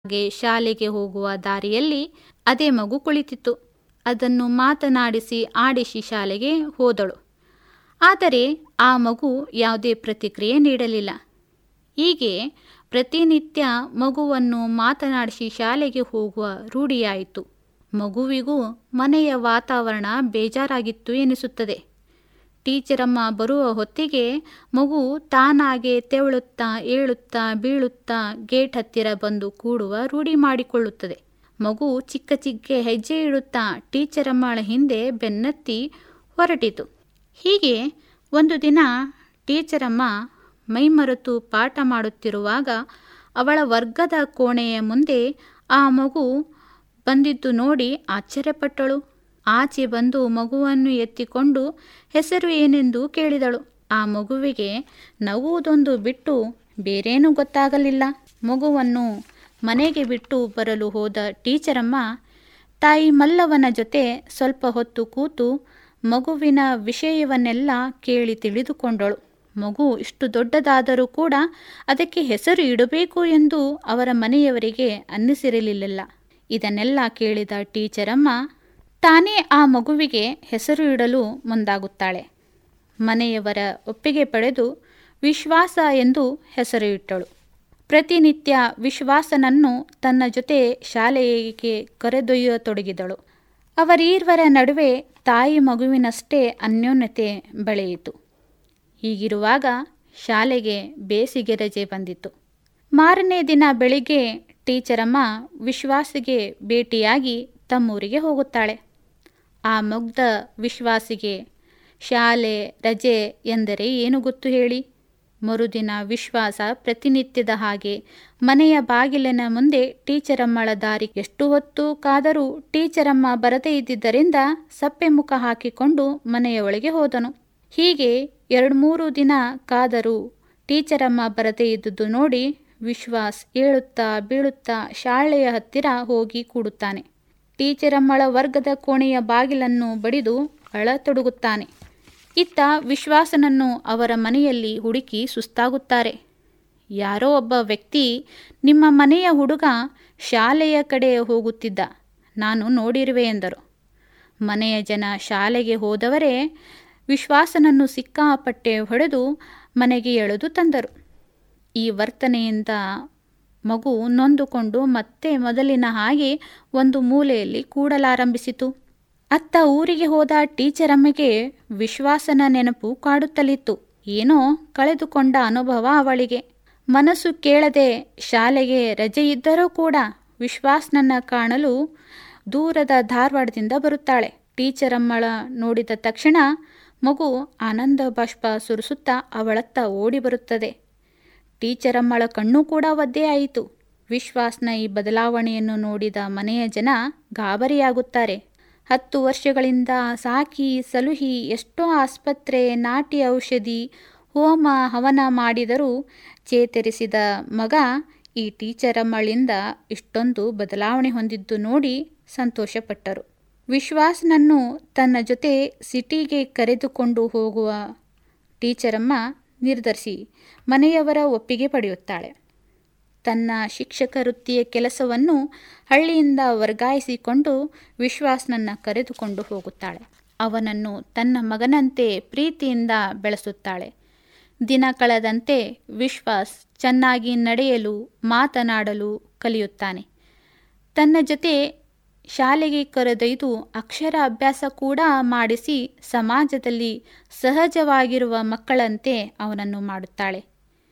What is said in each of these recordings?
ಹಾಗೆ ಶಾಲೆಗೆ ಹೋಗುವ ದಾರಿಯಲ್ಲಿ ಅದೇ ಮಗು ಕುಳಿತಿತ್ತು ಅದನ್ನು ಮಾತನಾಡಿಸಿ ಆಡಿಸಿ ಶಾಲೆಗೆ ಹೋದಳು ಆದರೆ ಆ ಮಗು ಯಾವುದೇ ಪ್ರತಿಕ್ರಿಯೆ ನೀಡಲಿಲ್ಲ ಹೀಗೆ ಪ್ರತಿನಿತ್ಯ ಮಗುವನ್ನು ಮಾತನಾಡಿಸಿ ಶಾಲೆಗೆ ಹೋಗುವ ರೂಢಿಯಾಯಿತು ಮಗುವಿಗೂ ಮನೆಯ ವಾತಾವರಣ ಬೇಜಾರಾಗಿತ್ತು ಎನಿಸುತ್ತದೆ ಟೀಚರಮ್ಮ ಬರುವ ಹೊತ್ತಿಗೆ ಮಗು ತಾನಾಗೆ ತೆವಳುತ್ತಾ ಏಳುತ್ತಾ ಬೀಳುತ್ತಾ ಗೇಟ್ ಹತ್ತಿರ ಬಂದು ಕೂಡುವ ರೂಢಿ ಮಾಡಿಕೊಳ್ಳುತ್ತದೆ ಮಗು ಚಿಕ್ಕ ಚಿಕ್ಕ ಹೆಜ್ಜೆ ಇಡುತ್ತಾ ಟೀಚರಮ್ಮಳ ಹಿಂದೆ ಬೆನ್ನತ್ತಿ ಹೊರಟಿತು ಹೀಗೆ ಒಂದು ದಿನ ಟೀಚರಮ್ಮ ಮೈಮರೆತು ಪಾಠ ಮಾಡುತ್ತಿರುವಾಗ ಅವಳ ವರ್ಗದ ಕೋಣೆಯ ಮುಂದೆ ಆ ಮಗು ಬಂದಿದ್ದು ನೋಡಿ ಆಶ್ಚರ್ಯಪಟ್ಟಳು ಆಚೆ ಬಂದು ಮಗುವನ್ನು ಎತ್ತಿಕೊಂಡು ಹೆಸರು ಏನೆಂದು ಕೇಳಿದಳು ಆ ಮಗುವಿಗೆ ನಗುವುದೊಂದು ಬಿಟ್ಟು ಬೇರೇನೂ ಗೊತ್ತಾಗಲಿಲ್ಲ ಮಗುವನ್ನು ಮನೆಗೆ ಬಿಟ್ಟು ಬರಲು ಹೋದ ಟೀಚರಮ್ಮ ತಾಯಿ ಮಲ್ಲವನ ಜೊತೆ ಸ್ವಲ್ಪ ಹೊತ್ತು ಕೂತು ಮಗುವಿನ ವಿಷಯವನ್ನೆಲ್ಲ ಕೇಳಿ ತಿಳಿದುಕೊಂಡಳು ಮಗು ಇಷ್ಟು ದೊಡ್ಡದಾದರೂ ಕೂಡ ಅದಕ್ಕೆ ಹೆಸರು ಇಡಬೇಕು ಎಂದು ಅವರ ಮನೆಯವರಿಗೆ ಅನ್ನಿಸಿರಲಿಲ್ಲ ಇದನ್ನೆಲ್ಲ ಕೇಳಿದ ಟೀಚರಮ್ಮ ತಾನೇ ಆ ಮಗುವಿಗೆ ಹೆಸರು ಇಡಲು ಮುಂದಾಗುತ್ತಾಳೆ ಮನೆಯವರ ಒಪ್ಪಿಗೆ ಪಡೆದು ವಿಶ್ವಾಸ ಎಂದು ಹೆಸರು ಇಟ್ಟಳು ಪ್ರತಿನಿತ್ಯ ವಿಶ್ವಾಸನನ್ನು ತನ್ನ ಜೊತೆ ಶಾಲೆಗೆ ಕರೆದೊಯ್ಯತೊಡಗಿದಳು ಅವರೀರ್ವರ ನಡುವೆ ತಾಯಿ ಮಗುವಿನಷ್ಟೇ ಅನ್ಯೋನ್ಯತೆ ಬೆಳೆಯಿತು ಹೀಗಿರುವಾಗ ಶಾಲೆಗೆ ಬೇಸಿಗೆ ರಜೆ ಬಂದಿತು ಮಾರನೇ ದಿನ ಬೆಳಿಗ್ಗೆ ಟೀಚರಮ್ಮ ವಿಶ್ವಾಸಿಗೆ ಭೇಟಿಯಾಗಿ ತಮ್ಮೂರಿಗೆ ಹೋಗುತ್ತಾಳೆ ಆ ಮುಗ್ಧ ವಿಶ್ವಾಸಿಗೆ ಶಾಲೆ ರಜೆ ಎಂದರೆ ಏನು ಗೊತ್ತು ಹೇಳಿ ಮರುದಿನ ವಿಶ್ವಾಸ ಪ್ರತಿನಿತ್ಯದ ಹಾಗೆ ಮನೆಯ ಬಾಗಿಲಿನ ಮುಂದೆ ಟೀಚರಮ್ಮಳ ದಾರಿ ಎಷ್ಟು ಹೊತ್ತು ಕಾದರೂ ಟೀಚರಮ್ಮ ಬರದೇ ಇದ್ದಿದ್ದರಿಂದ ಸಪ್ಪೆ ಮುಖ ಹಾಕಿಕೊಂಡು ಮನೆಯ ಒಳಗೆ ಹೋದನು ಹೀಗೆ ಎರಡು ಮೂರು ದಿನ ಕಾದರೂ ಟೀಚರಮ್ಮ ಬರದೇ ಇದ್ದುದು ನೋಡಿ ವಿಶ್ವಾಸ್ ಏಳುತ್ತಾ ಬೀಳುತ್ತಾ ಶಾಲೆಯ ಹತ್ತಿರ ಹೋಗಿ ಕೂಡುತ್ತಾನೆ ಟೀಚರಮ್ಮಳ ವರ್ಗದ ಕೋಣೆಯ ಬಾಗಿಲನ್ನು ಬಡಿದು ಅಳತೊಡಗುತ್ತಾನೆ ಇತ್ತ ವಿಶ್ವಾಸನನ್ನು ಅವರ ಮನೆಯಲ್ಲಿ ಹುಡುಕಿ ಸುಸ್ತಾಗುತ್ತಾರೆ ಯಾರೋ ಒಬ್ಬ ವ್ಯಕ್ತಿ ನಿಮ್ಮ ಮನೆಯ ಹುಡುಗ ಶಾಲೆಯ ಕಡೆ ಹೋಗುತ್ತಿದ್ದ ನಾನು ನೋಡಿರುವೆ ಎಂದರು ಮನೆಯ ಜನ ಶಾಲೆಗೆ ಹೋದವರೇ ವಿಶ್ವಾಸನನ್ನು ಸಿಕ್ಕಾಪಟ್ಟೆ ಹೊಡೆದು ಮನೆಗೆ ಎಳೆದು ತಂದರು ಈ ವರ್ತನೆಯಿಂದ ಮಗು ನೊಂದುಕೊಂಡು ಮತ್ತೆ ಮೊದಲಿನ ಹಾಗೆ ಒಂದು ಮೂಲೆಯಲ್ಲಿ ಕೂಡಲಾರಂಭಿಸಿತು ಅತ್ತ ಊರಿಗೆ ಹೋದ ಟೀಚರಮ್ಮಗೆ ವಿಶ್ವಾಸನ ನೆನಪು ಕಾಡುತ್ತಲಿತ್ತು ಏನೋ ಕಳೆದುಕೊಂಡ ಅನುಭವ ಅವಳಿಗೆ ಮನಸ್ಸು ಕೇಳದೆ ಶಾಲೆಗೆ ರಜೆ ಇದ್ದರೂ ಕೂಡ ವಿಶ್ವಾಸ್ನನ್ನ ಕಾಣಲು ದೂರದ ಧಾರವಾಡದಿಂದ ಬರುತ್ತಾಳೆ ಟೀಚರಮ್ಮಳ ನೋಡಿದ ತಕ್ಷಣ ಮಗು ಆನಂದ ಬಾಷ್ಪ ಸುರಿಸುತ್ತಾ ಅವಳತ್ತ ಓಡಿ ಬರುತ್ತದೆ ಟೀಚರಮ್ಮಳ ಕಣ್ಣು ಕೂಡ ಒದ್ದೆ ಆಯಿತು ವಿಶ್ವಾಸ್ನ ಈ ಬದಲಾವಣೆಯನ್ನು ನೋಡಿದ ಮನೆಯ ಜನ ಗಾಬರಿಯಾಗುತ್ತಾರೆ ಹತ್ತು ವರ್ಷಗಳಿಂದ ಸಾಕಿ ಸಲುಹಿ ಎಷ್ಟೋ ಆಸ್ಪತ್ರೆ ನಾಟಿ ಔಷಧಿ ಹೋಮ ಹವನ ಮಾಡಿದರೂ ಚೇತರಿಸಿದ ಮಗ ಈ ಟೀಚರಮ್ಮಳಿಂದ ಇಷ್ಟೊಂದು ಬದಲಾವಣೆ ಹೊಂದಿದ್ದು ನೋಡಿ ಸಂತೋಷಪಟ್ಟರು ವಿಶ್ವಾಸ್ನನ್ನು ತನ್ನ ಜೊತೆ ಸಿಟಿಗೆ ಕರೆದುಕೊಂಡು ಹೋಗುವ ಟೀಚರಮ್ಮ ನಿರ್ಧರಿಸಿ ಮನೆಯವರ ಒಪ್ಪಿಗೆ ಪಡೆಯುತ್ತಾಳೆ ತನ್ನ ಶಿಕ್ಷಕ ವೃತ್ತಿಯ ಕೆಲಸವನ್ನು ಹಳ್ಳಿಯಿಂದ ವರ್ಗಾಯಿಸಿಕೊಂಡು ವಿಶ್ವಾಸ್ನನ್ನ ಕರೆದುಕೊಂಡು ಹೋಗುತ್ತಾಳೆ ಅವನನ್ನು ತನ್ನ ಮಗನಂತೆ ಪ್ರೀತಿಯಿಂದ ಬೆಳೆಸುತ್ತಾಳೆ ದಿನ ಕಳೆದಂತೆ ವಿಶ್ವಾಸ್ ಚೆನ್ನಾಗಿ ನಡೆಯಲು ಮಾತನಾಡಲು ಕಲಿಯುತ್ತಾನೆ ತನ್ನ ಜೊತೆ ಶಾಲೆಗೆ ಕರೆದೊಯ್ದು ಅಕ್ಷರ ಅಭ್ಯಾಸ ಕೂಡ ಮಾಡಿಸಿ ಸಮಾಜದಲ್ಲಿ ಸಹಜವಾಗಿರುವ ಮಕ್ಕಳಂತೆ ಅವನನ್ನು ಮಾಡುತ್ತಾಳೆ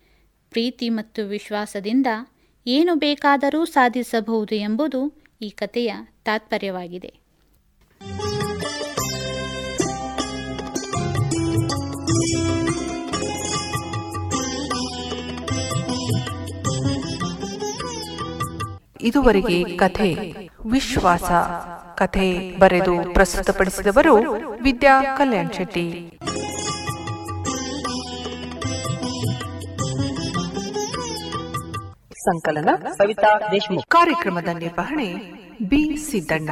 ಪ್ರೀತಿ ಮತ್ತು ವಿಶ್ವಾಸದಿಂದ ಏನು ಬೇಕಾದರೂ ಸಾಧಿಸಬಹುದು ಎಂಬುದು ಈ ಕಥೆಯ ತಾತ್ಪರ್ಯವಾಗಿದೆ ಇದುವರೆಗೆ ಕಥೆ ವಿಶ್ವಾಸ ಕಥೆ ಬರೆದು ಪ್ರಸ್ತುತಪಡಿಸಿದವರು ವಿದ್ಯಾ ಕಲ್ಯಾಣ್ ಶೆಟ್ಟಿ ಸಂಕಲನ ಕವಿತಾ ದೇಶಮುಖ್ ಕಾರ್ಯಕ್ರಮದ ನಿರ್ವಹಣೆ ಬಿ ಸಿದ್ದಣ್ಣ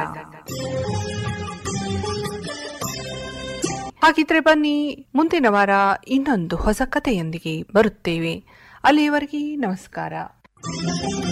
ಹಾಗಿದ್ರೆ ಬನ್ನಿ ಮುಂದಿನ ವಾರ ಇನ್ನೊಂದು ಹೊಸ ಕಥೆಯೊಂದಿಗೆ ಬರುತ್ತೇವೆ ಅಲ್ಲಿಯವರೆಗೆ ನಮಸ್ಕಾರ